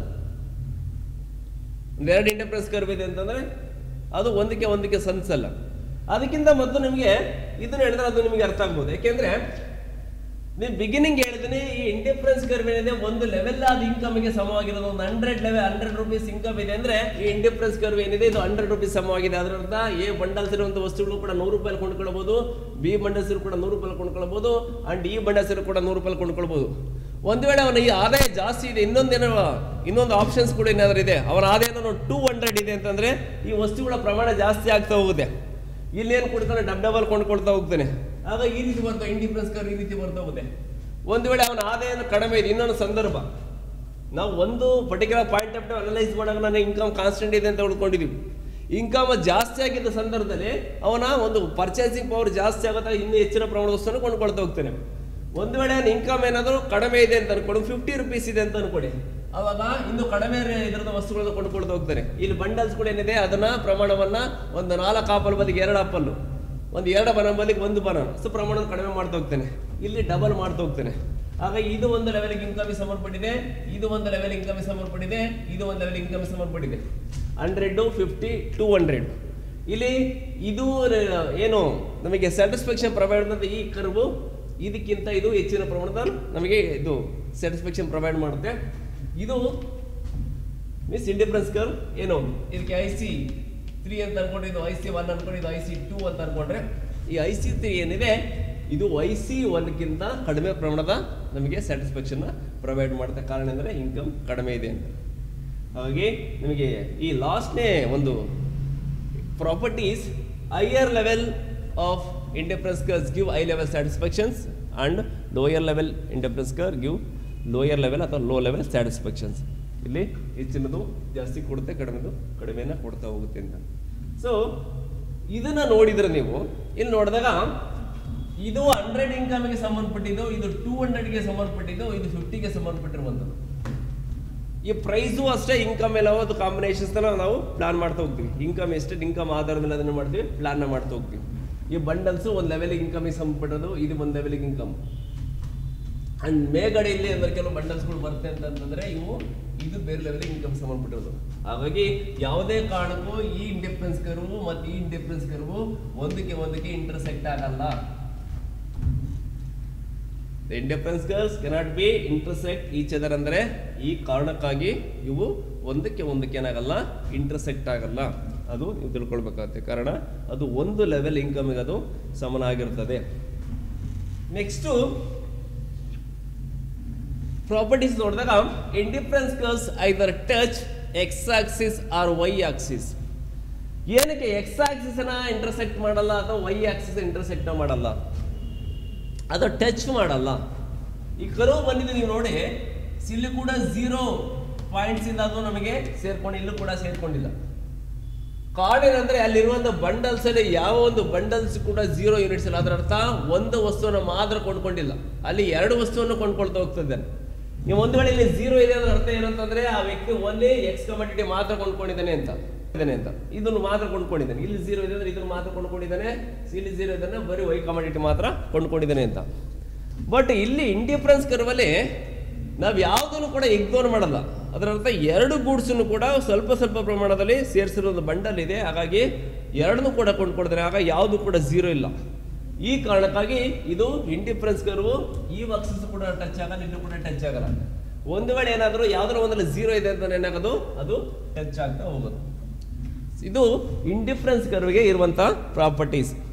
ಎರಡು ಇಂಟರ್ಪ್ರೆನ್ಸ್ ಕರ್ವ್ ಇದೆ ಅಂತಂದ್ರೆ ಅದು ಒಂದಕ್ಕೆ ಒಂದಕ್ಕೆ ಸಂಧಿಸಲ್ಲ ಅದಕ್ಕಿಂತ ಮೊದಲು ನಿಮಗೆ ಇದನ್ನ ಹೇಳಿದ್ರೆ ಅದು ನಿಮಗೆ ಅರ್ಥ ಆಗ್ಬೋದು ಯಾಕೆಂದ್ರೆ ನೀವು ಬಿಗಿನಿಂಗ್ ಹೇಳಿದ್ರೆ ಈ ಇಂಡಿಫರೆನ್ಸ್ ಕರ್ವ್ ಏನಿದೆ ಒಂದು ಲೆವೆಲ್ ಆದ ಇನ್ಕಮ್ಗೆ ಸಮವಾಗಿರೋದು ಒಂದು hundred level hundred rupees income ಇದೆ ಅಂದ್ರೆ ಈ ಇಂಡಿಫರೆನ್ಸ್ ಕರ್ವ್ ಏನಿದೆ ಇದು ಹಂಡ್ರೆಡ್ ರುಪೀಸ್ ಸಮವಾಗಿದೆ ಅದರ ಅರ್ಥ ಎ ಬಂಡಲ್ಸ್ ಇರುವಂತ ವಸ್ತುಗಳು ಕೂಡ ನೂರು ರೂಪಾಯಿ ಕೊಂಡ್ಕೊಳ್ಬಹುದು ಬಿ ಬಂಡಲ್ಸ್ ಕೂಡ ನೂರು ರೂಪಾಯಿ ಕೊಂಡ್ಕೊಳ್ಬಹುದು ಅಂಡ್ ಈ ಬಂಡಲ್ಸ್ ಕೂಡ ನೂರು ರೂಪಾಯಿ ಕೊಂಡ್ಕೊಳ್ಬಹುದು ಒಂದು ವೇಳೆ ಅವನ ಈ ಆದಾಯ ಜಾಸ್ತಿ ಇದೆ ಇನ್ನೊಂದೇನೋ ಇನ್ನೊಂದು ಆಪ್ಷನ್ಸ್ ಕೂಡ ಏನಾದ್ರು ಇದೆ ಅವನ ಆದಾಯ ಟೂ ಹಂಡ್ರೆಡ್ ಇದೆ ಅಂತಂದ್ರೆ ಈ ವಸ್ತುಗಳ ಪ್ರಮಾಣ ಜಾಸ್ತಿ ಆಗ್ತಾ ಹೋಗುತ್ತೆ ಇಲ್ಲೇನು ಕೊಡ್ತಾನೆ ಡಬ್ ಡಬಲ್ ಕೊಂಡ್ಕೊಳ್ತಾ ಹೋಗ್ತಾನೆ ಆಗ ಈ ರೀತಿ ಬರ್ತಾವೆ ಇಂಡಿಫರೆನ್ಸ್ ಕರ್ ಈ ರೀತಿ ಬರ್ತಾ ಹೋಗುತ್ತೆ ಒಂದು ವೇಳೆ ಅವನ ಆದಾಯ ಕಡಿಮೆ ಇದೆ ಇನ್ನೊಂದು ಸಂದರ್ಭ ನಾವು ಒಂದು ಪರ್ಟಿಕ್ಯುಲರ್ ಪಾಯಿಂಟ್ ಆಫ್ ಅನಲೈಸ್ ಮಾಡಾಗ ನಾನು ಇನ್ಕಮ್ ಕಾನ್ಸ್ಟೆಂಟ್ ಇದೆ ಅಂತ ಉಳ್ಕೊಂಡಿದ್ದೀವಿ ಇನ್ಕಮ್ ಜಾಸ್ತಿ ಆಗಿದ್ದ ಸಂದರ್ಭದಲ್ಲಿ ಅವನ ಒಂದು ಪರ್ಚೇಸಿಂಗ್ ಪವರ್ ಜಾಸ್ತಿ ಆಗುತ್ತೆ ಇನ್ನೂ ಹೆಚ್ಚಿನ ಪ್ರಮಾಣದ ವಸ್ತುವನ್ನು ಕೊಂಡ್ಕೊಳ್ತಾ ಹೋಗ್ತಾನೆ ಒಂದು ವೇಳೆ ಇನ್ಕಮ್ ಏನಾದರೂ ಕಡಿಮೆ ಇದೆ ಅಂತ ಅನ್ಕೊಡು ಫಿಫ್ಟಿ ರುಪೀಸ್ ಇದೆ ಅಂತ ಅನ್ಕೊಡಿ ಅವಾಗ ಇನ್ನು ಕಡಿಮೆ ರೇ- ಇದರದ ವಸ್ತುಗಳನ್ನ ಕೊಂಡ್ಕೊಳ್ತಾ ಹೋಗ್ತಾರೆ ಇಲ್ಲಿ ಬಂಡಲ್ಸ್ ಕೂಡ ಏನಿದೆ ಅದನ್ನ ಪ್ರಮಾಣವನ್ನ ಒಂದು ನಾಲ್ಕು ಆಪಲ್ ಬದಿಗೆ ಎರಡು ಆಪಲ್ಲು ಒಂದು ಎರಡು ಬನಾನ್ ಬದಿಗೆ ಒಂದು ಬನಾನ್ ಸೊ ಪ್ರಮಾಣ ಕಡಿಮೆ ಮಾಡ್ತಾ ಹೋಗ್ತಾನೆ ಇಲ್ಲಿ ಡಬಲ್ ಮಾಡ್ತಾ ಹೋಗ್ತಾನೆ ಆಗ ಇದು ಒಂದು ಲೆವೆಲ್ಗೆ ಇನ್ಕಮ್ ಸಂಬಂಧಪಟ್ಟಿದೆ ಇದು ಒಂದು ಲೆವೆಲ್ ಇನ್ಕಮ್ ಸಂಬಂಧಪಟ್ಟಿದೆ ಇದು ಒಂದು ಲೆವೆಲ್ ಇನ್ಕಮ್ ಸಂಬಂಧಪಟ್ಟಿದೆ ಹಂಡ್ರೆಡ್ ಫಿಫ್ಟಿ ಟೂ ಹಂಡ್ರೆಡ್ ಇಲ್ಲಿ ಇದು ಏನು ನಮಗೆ ಸ್ಯಾಟಿಸ್ಫ್ಯಾಕ್ಷನ್ ಪ್ರೊವೈಡ್ ಮಾಡಿದ ಈ ಕರ್ವು ಇದಕ್ಕಿಂತ ಇದು ಹೆಚ್ಚಿನ ಪ್ರಮಾಣದ ನಮಗೆ ಇದು ಸ್ಯಾಟಿಸ್ಫ್ಯಾಕ್ಷನ್ ಪ್ರೊವೈಡ್ ಮಾಡುತ್ತೆ ಇದು ಮಿಸ್ ಇಂಡಿಫರೆನ್ಸ್ ಕರ್ವ್ ಏನು ಇದಕ್ಕೆ ಐ ಸಿ ತ್ರೀ ಅಂತ ಅನ್ಕೊಂಡು ಇದು ಐ ಸಿ ಒನ್ ಅನ್ಕೊಂಡು ಇದು ಐ ಸಿ ಟೂ ಅಂತ ಅನ್ಕೊಂಡ್ರೆ ಈ ಐ ಸಿ ತ್ರೀ ಏನಿದೆ ಇದು ಐ ಸಿ ಒನ್ಗಿಂತ ಕಡಿಮೆ ಪ್ರಮಾಣದ ನಮಗೆ ಸ್ಯಾಟಿಸ್ಫ್ಯಾಕ್ಷನ್ ಪ್ರೊವೈಡ್ ಮಾಡುತ್ತೆ ಕಾರಣ ಅಂದರೆ ಇನ್ಕಮ್ ಕಡಿಮೆ ಇದೆ ಅಂತ ಹಾಗಾಗಿ ನಿಮಗೆ ಈ ಲಾಸ್ಟ್ನೇ ಒಂದು properties higher level of indifference curves give high level satisfactions and lower level indifference curve give lower level ಅಥವಾ ಲೋ ಲೆವೆಲ್ ಸ್ಯಾಟಿಸ್ಫ್ಯಾಕ್ಷನ್ಸ್ ಇಲ್ಲಿ ಹೆಚ್ಚಿನದು ಜಾಸ್ತಿ ಕೊಡುತ್ತೆ ಕಡಿಮೆದು ಕಡಿಮೆನ ಕೊಡ್ತಾ ಹೋಗುತ್ತೆ ಅಂತ ಸೊ ಇದನ್ನ ನೋಡಿದ್ರೆ ನೀವು ಇಲ್ಲಿ ನೋಡಿದಾಗ ಇದು ಹಂಡ್ರೆಡ್ ಇನ್ಕಮ್ಗೆ ಸಂಬಂಧಪಟ್ಟಿದ್ದು ಇದು ಟೂ ಹಂಡ್ರೆಡ್ಗೆ ಸಂಬಂಧಪಟ್ಟಿದ್ದು ಇದು ಫಿಫ್ಟಿಗೆ ಸಂಬಂಧಪಟ್ಟಿರುವಂಥದ್ದು ಈ ಪ್ರೈಸು ಅಷ್ಟೇ ಇನ್ಕಮ್ ಎಲ್ಲ ಅದು ಕಾಂಬಿನೇಷನ್ಸ್ ನಾವು ಪ್ಲಾನ್ ಮಾಡ್ತಾ ಹೋಗ್ತೀವಿ ಇನ್ಕಮ್ ಎಷ್ಟೇ ಇನ್ಕಮ್ ಆಧಾರದ ಮೇಲೆ ಅದನ್ನು ಮಾಡ್ತೀವಿ ಪ್ಲಾನ್ ಮಾಡ್ತಾ ಹೋಗ್ತೀವಿ ಈ ಬಂಡಲ್ಸ್ ಒಂದು ಲೆವೆಲಿಗೆ ಇನ್ಕಮಿಗೆ ಸಂಬಂಧಪಟ್ಟದ್ದು ಇದು ಒಂದು ಲೆವೆಲಿಗೆ ಇನ್ಕಮ್ ಅಂಡ್ ಮೇಗಡೆ ಇಲ್ಲಿ ಅಂದ್ರೆ ಕೆಲವು ಬಂಡಲ್ಸ್ಗಳು ಬರುತ್ತೆ ಅಂತಂದ್ರೆ ಇವು ಇದು ಬೇರೆ ಲೆವೆಲಿಗೆ ಇನ್ಕಮ್ ಸಂಬಂಧಪಟ್ಟಿರೋದು ಹಾಗಾಗಿ ಯಾವುದೇ ಕಾರಣಕ್ಕೂ ಈ ಇಂಡಿಫರೆನ್ಸ್ ಕರ್ವು ಮತ್ತು ಈ ಇಂಡಿಫರೆನ್ಸ್ ಕರ್ವು ಒಂದಕ್ಕೆ ಒಂದಕ್ಕೆ ಇಂಟರ್ಸೆಕ್ಟ್ ಆಗಲ್ಲ the indifference curves cannot be intersect each other ಅಂದರೆ ಈ ಕಾರಣಕ್ಕಾಗಿ ಇವು ಒಂದಕ್ಕೆ ಒಂದಕ್ಕೆ ಏನಾಗಲ್ಲ ಇಂಟರ್ಸೆಕ್ಟ್ ಆಗಲ್ಲ ಅದು ನೀವು ತಿಳ್ಕೊಳ್ಬೇಕಾಗುತ್ತೆ ಕಾರಣ ಅದು ಒಂದು ಲೆವೆಲ್ ಇನ್ಕಮಿಗೆ ಅದು ಸಮನಾಗಿರ್ತದೆ ನೆಕ್ಸ್ಟು ಪ್ರಾಪರ್ಟೀಸ್ ನೋಡಿದಾಗ indifference curves either touch X axis or Y axis ಏನಕ್ಕೆ ಎಕ್ಸ್ ಆಕ್ಸಿಸ್ನ ಇಂಟರ್ಸೆಕ್ಟ್ ಮಾಡಲ್ಲ ಅಥವಾ ವೈ ಆಕ್ಸಿಸ್ ಇಂಟರ್ಸೆಕ್ಟ್ ಮಾಡಲ್ಲ ಅದು ಟಚ್ ಮಾಡಲ್ಲ ಈ ಕರು ಬಂದಿದೆ ನೀವು ನೋಡಿ ಇಲ್ಲಿ ಕೂಡ ಝೀರೋ ಪಾಯಿಂಟ್ಸ್ ಇಂದ ಅದು ನಮಗೆ ಸೇರ್ಕೊಂಡು ಇಲ್ಲೂ ಕೂಡ ಸೇರ್ಕೊಂಡಿಲ್ಲ ಕಾರಣ ಏನಂದ್ರೆ ಅಲ್ಲಿರುವಂತ ಬಂಡಲ್ಸ್ ಅಲ್ಲಿ ಯಾವ ಒಂದು ಬಂಡಲ್ಸ್ ಕೂಡ ಝೀರೋ ಯೂನಿಟ್ಸ್ ಇಲ್ಲ ಅದರ ಅರ್ಥ ಒಂದು ವಸ್ತುವನ್ನು ಮಾತ್ರ ಕೊಂಡ್ಕೊಂಡಿಲ್ಲ ಅಲ್ಲಿ ಎರಡು ವಸ್ತುವನ್ನು ಕೊಂಡ್ಕೊಳ್ತಾ ಹೋಗ್ತಿದ್ದಾನೆ ನೀವು ಒಂದು ವೇಳೆ ಇಲ್ಲಿ ಝೀರೋ ಇದೆ ಅಂದ್ರೆ ಅರ್ಥ ಏನಂತಂದ್ರೆ ಆ ವ್ಯಕ್ತಿ ಓನ್ಲಿ ಎಕ್ಸ್ ಕಮಾಡಿಟಿ ಮಾತ್ರ ಕೊಂಡ್ಕೊಂಡಿದ್ದಾನೆ ಅಂತ ಇದ್ದಾನೆ ಅಂತ ಇದನ್ನು ಮಾತ್ರ ಕೊಂಡ್ಕೊಂಡಿದ್ದಾನೆ ಇಲ್ಲಿ ಝೀರೋ ಇದೆ ಅಂದ್ರೆ ಇದನ್ನು ಮಾತ್ರ ಕೊಂಡ್ಕೊಂಡಿದ್ದಾನೆ ಇಲ್ಲಿ ಝೀರೋ ಇದನ್ನ ಬರೀ ವೈ ಕಮಾಡಿಟಿ ಮಾತ್ರ ಕೊಂಡ್ಕೊಂಡಿದ್ದಾನೆ ಅಂತ ಬಟ್ ಇಲ್ಲಿ ಇಂಡಿಫರೆನ್ಸ್ ಕರ್ವಲ್ಲಿ ನಾವು ಯಾವುದನ್ನು ಕೂಡ ಇಗ್ನೋರ್ ಮಾಡಲ್ಲ ಅದರ ಅರ್ಥ ಎರಡು ಗೂಡ್ಸನ್ನು ಕೂಡ ಸ್ವಲ್ಪ ಸ್ವಲ್ಪ ಪ್ರಮಾಣದಲ್ಲಿ ಸೇರಿಸಿರೋದು ಬಂಡಲ್ ಇದೆ ಹಾಗಾಗಿ ಎರಡನ್ನೂ ಕೂಡ ಕೊಂಡ್ಕೊಡ್ತಾರೆ ಆಗ ಯಾವುದು ಕೂಡ ಝೀರೋ ಇಲ್ಲ ಈ ಕಾರಣಕ್ಕಾಗಿ ಇದು ಇಂಡಿಫರೆನ್ಸ್ ಕರ್ವು ಈ ವರ್ಕ್ಸಸ್ ಕೂಡ ಟಚ್ ಆಗಲ್ಲ ಇಲ್ಲೂ ಕೂಡ ಟಚ್ ಆಗಲ್ಲ ಒಂದು ವೇಳೆ ಏನಾದರೂ ಯಾವ್ದಾರ ಒಂದಲ್ಲಿ ಝೀರೋ ಇದೆ ಅಂತ ಏನಾಗೋದು ಅದು ಟಚ್ ಆಗ್ತಾ ಹೋಗೋದು ಇದು ಇಂಡಿಫರೆನ್ಸ್ ಕರ್ವ್ಗೆ ಇರುವಂತಹ ಪ್ರಾಪರ್ಟೀಸ್